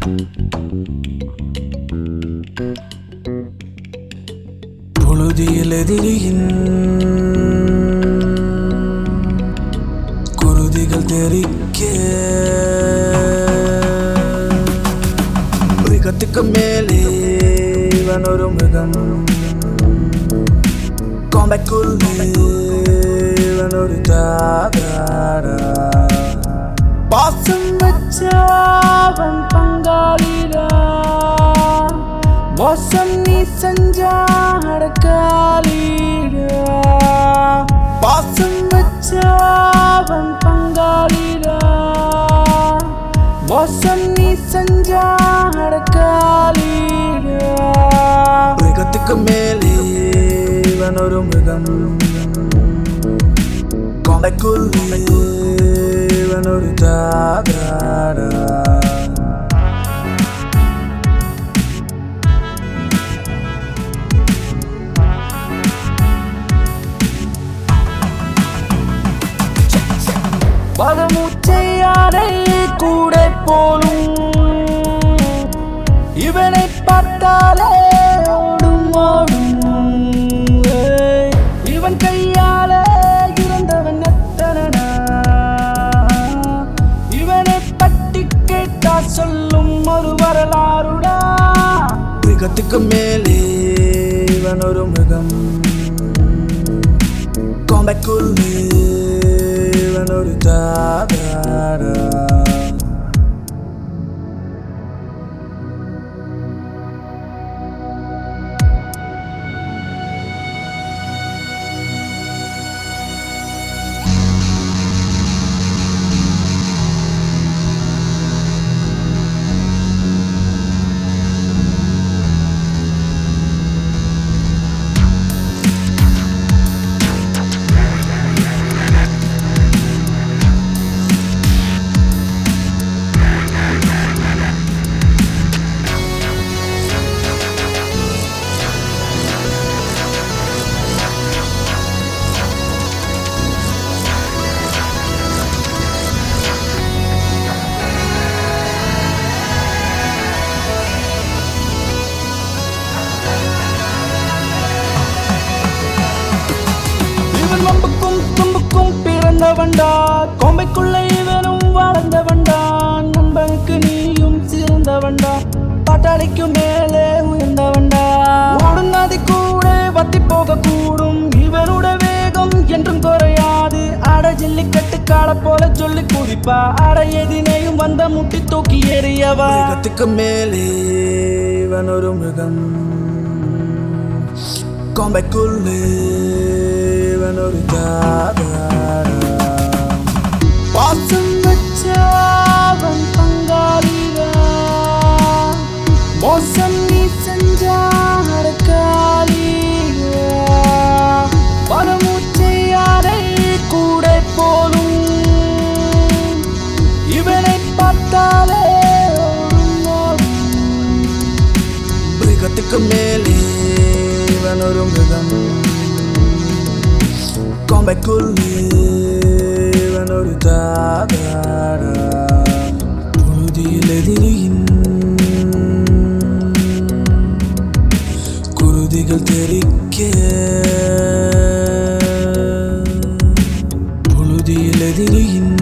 புழுதியில் எதிரியின் குருதிகள் தெரிக்க மிருகத்துக்கு மேலே இவன் ஒரு மிருகம் கோம்பைக்குள்ளே இவன் ஒரு தாதாரா பாசம் வச்சவன் பங்காளிடா மோசம் நீ செஞ்சா அடக்காளிடா பாசம் வச்சவன் பங்காளிடா மோசம் நீ செஞ்சா அடக்காளிடா மிருகத்துக்கு மேலே இவன் ஒரு மிருகம் கொண்டைக்குள்ளே இவன் ஒரு தாதாரா பதமூச்சையாரை கூட போலும் இவனை பார்த்தாலே ஓடும் ஓடும் ஏய், இவன் கையால இறந்தவன் எத்தனடா இவனை பட்டி கேட்டா சொல்லும் ஒரு வரலாறுடா மிருகத்துக்கு மேலே இவன் ஒரு மிருகம் கோம்பைக்குள்ளே இவன் ஒரு தாதாரா இவன் வம்புக்கும் தும்புக்கும் பிறந்தவன்டா கோம்பைக்குள்ள இவனும் வாழ்ந்தவன்டா நண்பனுக்கு நீயும் சிறந்தவன்டா பாட்டாளிக்கும் மேலே உயர்ந்தவன்டா ஓடும் நதி கூட வத்தி போக கூடும் இவனோட வேகம் என்றும் குறையாது அட ஜல்லிக்கட்டு கால போல சொல்லி குதிப்பா அட எதினையும் வந்த முட்டி தூக்கி எறியவா மிருகத்துக்கு மேலே இவன் ஒரு மிருகம் கோம்பைக்குள்ளே இவன் ஒரு தாதாரா பாசம் வச்சவன் பங்காளிடா மோசம் நீ செஞ்சா அடக்காளிடா பரமூச்சையாரை கூட போலும் இவனை பார்த்தாலே ஓடும் ஓடும். மிருகத்துக்கு மேலே இவன் ஒரு மிருகம் கோம்பைக்குள்ளே இவன் ஒரு தாதாரா புழுதியில் எதிரியின் குருதிகள் தெரிக்க புழுதியில் எதிரியின்